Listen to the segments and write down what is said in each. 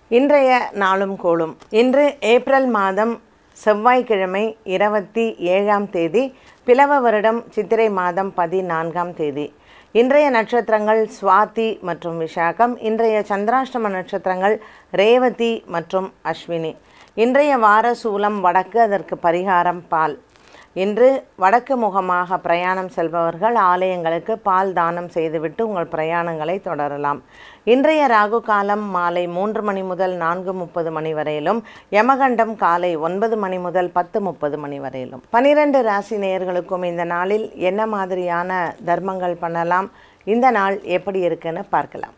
இன்றைய நாளும் கோளும் இன்று ஏப்ரல் மாதம் செவ்வாய்க்கிழமை இருபத்தி ஏழாம் தேதி பிலவ வருடம் சித்திரை மாதம் பதினான்காம் தேதி இன்றைய நட்சத்திரங்கள் சுவாதி மற்றும் விஷாகம் இன்றைய சந்திராஷ்டம நட்சத்திரங்கள் ரேவதி மற்றும் அஸ்வினி இன்றைய வார சூலம் வடக்கு அதற்கு பரிகாரம் பால் இன்று வடக்கு முகமாக பிரயாணம் செல்பவர்கள் ஆலயங்களுக்கு பால் தானம் செய்துவிட்டு உங்கள் பிரயாணங்களை தொடரலாம் இன்றைய ராகு காலம் மாலை மூன்று மணி முதல் நான்கு முப்பது மணி வரையிலும் யமகண்டம் காலை ஒன்பது மணி முதல் பத்து முப்பது மணி வரையிலும் பனிரெண்டு ராசி நேயர்களுக்கும் இந்த நாளில் என்ன மாதிரியான தர்மங்கள் பண்ணலாம் இந்த நாள் எப்படி இருக்குன்னு பார்க்கலாம்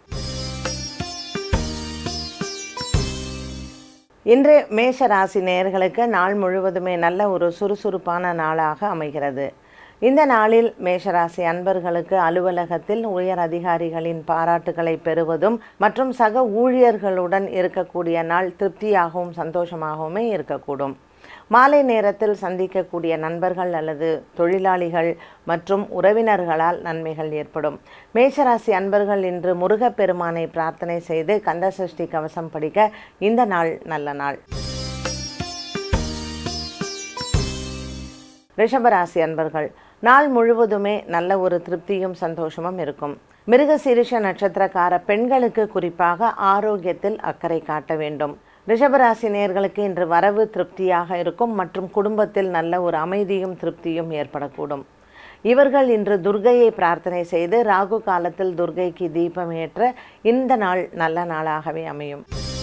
இன்று மேஷ ராசி நேயர்களுக்கு நாள் முழுவதுமே நல்ல ஒரு சுறுசுறுப்பான நாளாக அமைகிறது இந்த நாளில் மேஷராசி அன்பர்களுக்கு அலுவலகத்தில் உயர் அதிகாரிகளின் பாராட்டுகளை பெறுவதும் மற்றும் சக ஊழியர்களுடன் இருக்கக்கூடிய நாள் திருப்தியாகவும் சந்தோஷமாகவுமே இருக்கக்கூடும் மாலை நேரத்தில் சந்திக்கக்கூடிய நண்பர்கள் அல்லது தொழிலாளிகள் மற்றும் உறவினர்களால் நன்மைகள் ஏற்படும் மேஷராசி அன்பர்கள் இன்று முருகப்பெருமானை பிரார்த்தனை செய்து கந்தசஷ்டி கவசம் படிக்க இந்த நாள் நல்ல நாள் ரிஷபராசி அன்பர்கள் நாள் முழுவதுமே நல்ல ஒரு திருப்தியும் சந்தோஷமும் இருக்கும் மிருகசீரிஷ நட்சத்திரக்கார பெண்களுக்கு குறிப்பாக ஆரோக்கியத்தில் அக்கறை காட்ட வேண்டும் ரிஷபராசி நேயர்களுக்கு இன்று வரவு திருப்தியாக இருக்கும் மற்றும் குடும்பத்தில் நல்ல ஒரு அமைதியும் திருப்தியும் ஏற்படக்கூடும் இவர்கள் இன்று துர்கையை பிரார்த்தனை செய்து ராகு காலத்தில் துர்கைக்கு தீபம் ஏற்ற இந்த நாள் நல்ல நாளாகவே அமையும்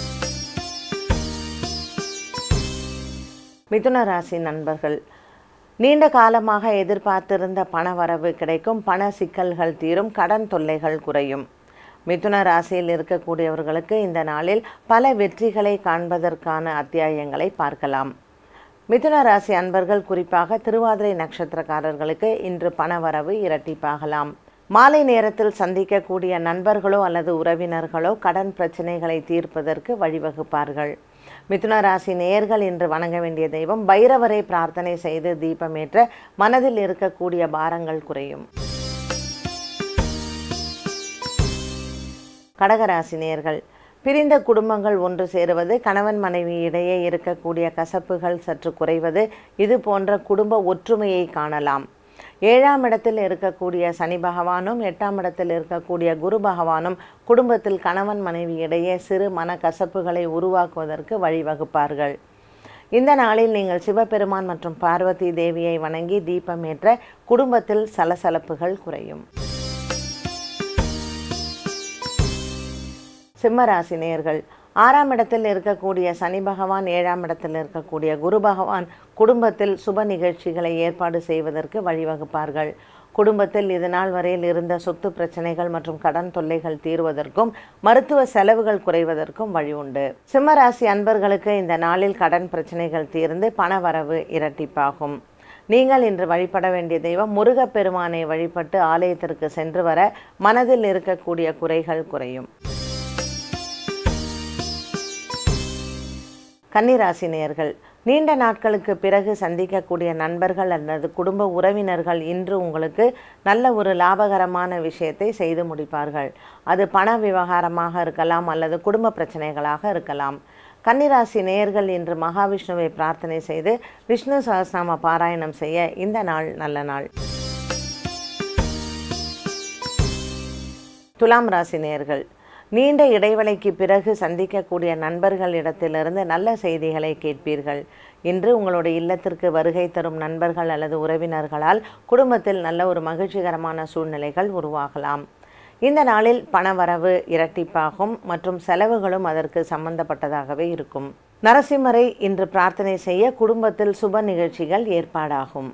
மிதுன ராசி நண்பர்கள் நீண்ட காலமாக எதிர்பார்த்திருந்த பண வரவு கிடைக்கும் பண சிக்கல்கள் தீரும் கடன் தொல்லைகள் குறையும் மிதுன ராசியில் இருக்கக்கூடியவர்களுக்கு இந்த நாளில் பல வெற்றிகளை காண்பதற்கான அத்தியாயங்களை பார்க்கலாம் மிதுன ராசி அன்பர்கள் குறிப்பாக திருவாதிரை நட்சத்திரக்காரர்களுக்கு இன்று பணவரவு இரட்டிப்பாகலாம் மாலை நேரத்தில் சந்திக்கக்கூடிய நண்பர்களோ அல்லது உறவினர்களோ கடன் பிரச்சனைகளை தீர்ப்பதற்கு வழிவகுப்பார்கள் மிதுன ராசி நேயர்கள் இன்று வணங்க வேண்டிய தெய்வம் பைரவரை பிரார்த்தனை செய்து தீபமேற்ற மனதில் இருக்கக்கூடிய பாரங்கள் குறையும் கடகராசி நேயர்கள் பிரிந்த குடும்பங்கள் ஒன்று சேருவது கணவன் மனைவி இடையே இருக்கக்கூடிய கசப்புகள் சற்று குறைவது இது போன்ற குடும்ப ஒற்றுமையை காணலாம் ஏழாம் இடத்தில் இருக்கக்கூடிய சனி பகவானும் எட்டாம் இடத்தில் இருக்கக்கூடிய குரு பகவானும் குடும்பத்தில் கணவன் மனைவி இடையே சிறு மன கசப்புகளை உருவாக்குவதற்கு வழிவகுப்பார்கள் இந்த நாளில் நீங்கள் சிவபெருமான் மற்றும் பார்வதி தேவியை வணங்கி தீபமேற்ற குடும்பத்தில் சலசலப்புகள் குறையும் சிம்மராசி நேயர்கள் ஆறாம் இடத்தில் இருக்கக்கூடிய சனி பகவான் ஏழாம் இடத்தில் இருக்கக்கூடிய குரு பகவான் குடும்பத்தில் சுப நிகழ்ச்சிகளை ஏற்பாடு செய்வதற்கு வழிவகுப்பார்கள் குடும்பத்தில் இது நாள் வரையில் இருந்த சொத்து பிரச்சனைகள் மற்றும் கடன் தொல்லைகள் தீர்வதற்கும் மருத்துவ செலவுகள் குறைவதற்கும் வழி உண்டு சிம்மராசி அன்பர்களுக்கு இந்த நாளில் கடன் பிரச்சனைகள் தீர்ந்து பண வரவு இரட்டிப்பாகும் நீங்கள் இன்று வழிபட வேண்டிய தெய்வம் முருகப்பெருமானை வழிபட்டு ஆலயத்திற்கு சென்று வர மனதில் இருக்கக்கூடிய குறைகள் குறையும் கன்னிராசி நேயர்கள் நீண்ட நாட்களுக்கு பிறகு சந்திக்கக்கூடிய நண்பர்கள் அல்லது குடும்ப உறவினர்கள் இன்று உங்களுக்கு நல்ல ஒரு லாபகரமான விஷயத்தை செய்து முடிப்பார்கள் அது பண விவகாரமாக இருக்கலாம் அல்லது குடும்ப பிரச்சனைகளாக இருக்கலாம் கன்னிராசி நேயர்கள் இன்று மகாவிஷ்ணுவை பிரார்த்தனை செய்து விஷ்ணு சகஸ்நாம பாராயணம் செய்ய இந்த நாள் நல்ல நாள் துலாம் ராசி நேயர்கள் நீண்ட இடைவெளிக்கு பிறகு சந்திக்கக்கூடிய நண்பர்களிடத்திலிருந்து நல்ல செய்திகளை கேட்பீர்கள் இன்று உங்களுடைய இல்லத்திற்கு வருகை தரும் நண்பர்கள் அல்லது உறவினர்களால் குடும்பத்தில் நல்ல ஒரு மகிழ்ச்சிகரமான சூழ்நிலைகள் உருவாகலாம் இந்த நாளில் பணவரவு இரட்டிப்பாகும் மற்றும் செலவுகளும் அதற்கு சம்பந்தப்பட்டதாகவே இருக்கும் நரசிம்மரை இன்று பிரார்த்தனை செய்ய குடும்பத்தில் சுப நிகழ்ச்சிகள் ஏற்பாடாகும்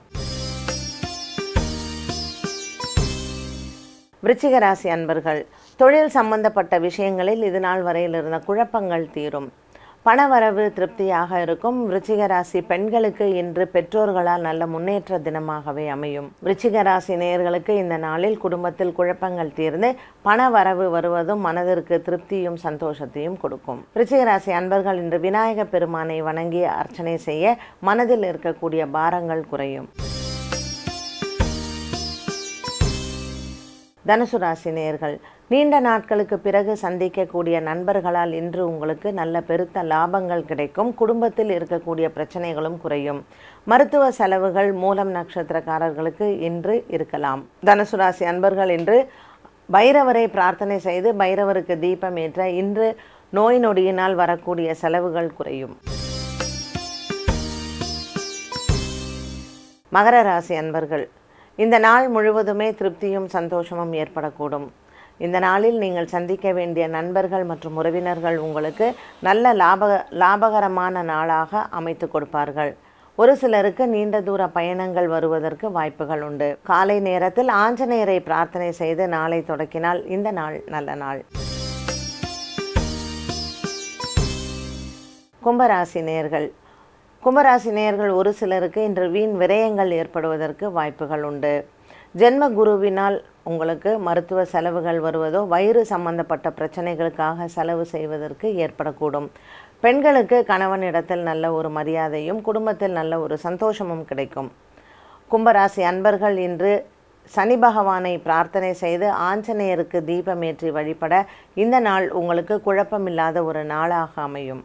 விருச்சிக ராசி அன்பர்கள் தொழில் சம்பந்தப்பட்ட விஷயங்களில் இது நாள் வரையில் இருந்த குழப்பங்கள் தீரும் பணவரவு திருப்தியாக இருக்கும் விருச்சிக ராசி பெண்களுக்கு இன்று பெற்றோர்களால் நல்ல முன்னேற்ற தினமாகவே அமையும் விருச்சிக ராசி நேயர்களுக்கு இந்த நாளில் குடும்பத்தில் குழப்பங்கள் தீர்ந்து பண வரவு வருவதும் மனதிற்கு திருப்தியும் சந்தோஷத்தையும் கொடுக்கும் விருச்சிக ராசி அன்பர்கள் இன்று விநாயக பெருமானை வணங்கி அர்ச்சனை செய்ய மனதில் இருக்கக்கூடிய பாரங்கள் குறையும் தனுசு ராசி நேயர்கள் நீண்ட நாட்களுக்கு பிறகு சந்திக்கக்கூடிய நண்பர்களால் இன்று உங்களுக்கு நல்ல பெருத்த லாபங்கள் கிடைக்கும் குடும்பத்தில் இருக்கக்கூடிய பிரச்சனைகளும் குறையும் மருத்துவ செலவுகள் மூலம் நட்சத்திரக்காரர்களுக்கு இன்று இருக்கலாம் தனுசு ராசி அன்பர்கள் இன்று பைரவரை பிரார்த்தனை செய்து பைரவருக்கு தீபம் ஏற்ற இன்று நோய் நொடியினால் வரக்கூடிய செலவுகள் குறையும் மகர ராசி அன்பர்கள் இந்த நாள் முழுவதுமே திருப்தியும் சந்தோஷமும் ஏற்படக்கூடும் இந்த நாளில் நீங்கள் சந்திக்க வேண்டிய நண்பர்கள் மற்றும் உறவினர்கள் உங்களுக்கு நல்ல லாப லாபகரமான நாளாக அமைத்து கொடுப்பார்கள் ஒரு சிலருக்கு நீண்ட தூர பயணங்கள் வருவதற்கு வாய்ப்புகள் உண்டு காலை நேரத்தில் ஆஞ்சநேயரை பிரார்த்தனை செய்து நாளை தொடக்கினால் இந்த நாள் நல்ல நாள் கும்பராசி நேர்கள் கும்பராசி நேயர்கள் ஒரு சிலருக்கு இன்று வீண் விரயங்கள் ஏற்படுவதற்கு வாய்ப்புகள் உண்டு ஜென்ம குருவினால் உங்களுக்கு மருத்துவ செலவுகள் வருவதோ வயிறு சம்பந்தப்பட்ட பிரச்சனைகளுக்காக செலவு செய்வதற்கு ஏற்படக்கூடும் பெண்களுக்கு கணவனிடத்தில் நல்ல ஒரு மரியாதையும் குடும்பத்தில் நல்ல ஒரு சந்தோஷமும் கிடைக்கும் கும்பராசி அன்பர்கள் இன்று சனி பகவானை பிரார்த்தனை செய்து ஆஞ்சநேயருக்கு தீபமேற்றி வழிபட இந்த நாள் உங்களுக்கு குழப்பமில்லாத ஒரு நாளாக அமையும்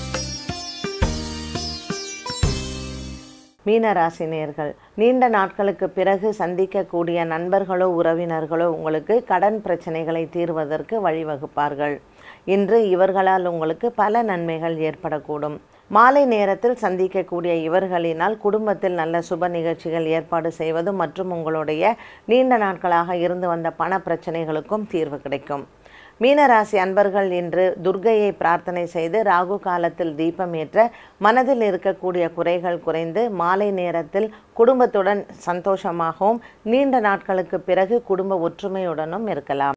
மீனராசி நேர்கள் நீண்ட நாட்களுக்கு பிறகு சந்திக்கக்கூடிய நண்பர்களோ உறவினர்களோ உங்களுக்கு கடன் பிரச்சனைகளை தீர்வதற்கு வழிவகுப்பார்கள் இன்று இவர்களால் உங்களுக்கு பல நன்மைகள் ஏற்படக்கூடும் மாலை நேரத்தில் சந்திக்கக்கூடிய இவர்களினால் குடும்பத்தில் நல்ல சுப நிகழ்ச்சிகள் ஏற்பாடு செய்வதும் மற்றும் உங்களுடைய நீண்ட நாட்களாக இருந்து வந்த பண பிரச்சனைகளுக்கும் தீர்வு கிடைக்கும் மீனராசி அன்பர்கள் இன்று துர்கையை பிரார்த்தனை செய்து ராகு காலத்தில் தீபம் ஏற்ற மனதில் இருக்கக்கூடிய குறைகள் குறைந்து மாலை நேரத்தில் குடும்பத்துடன் சந்தோஷமாகவும் நீண்ட நாட்களுக்கு பிறகு குடும்ப ஒற்றுமையுடனும் இருக்கலாம்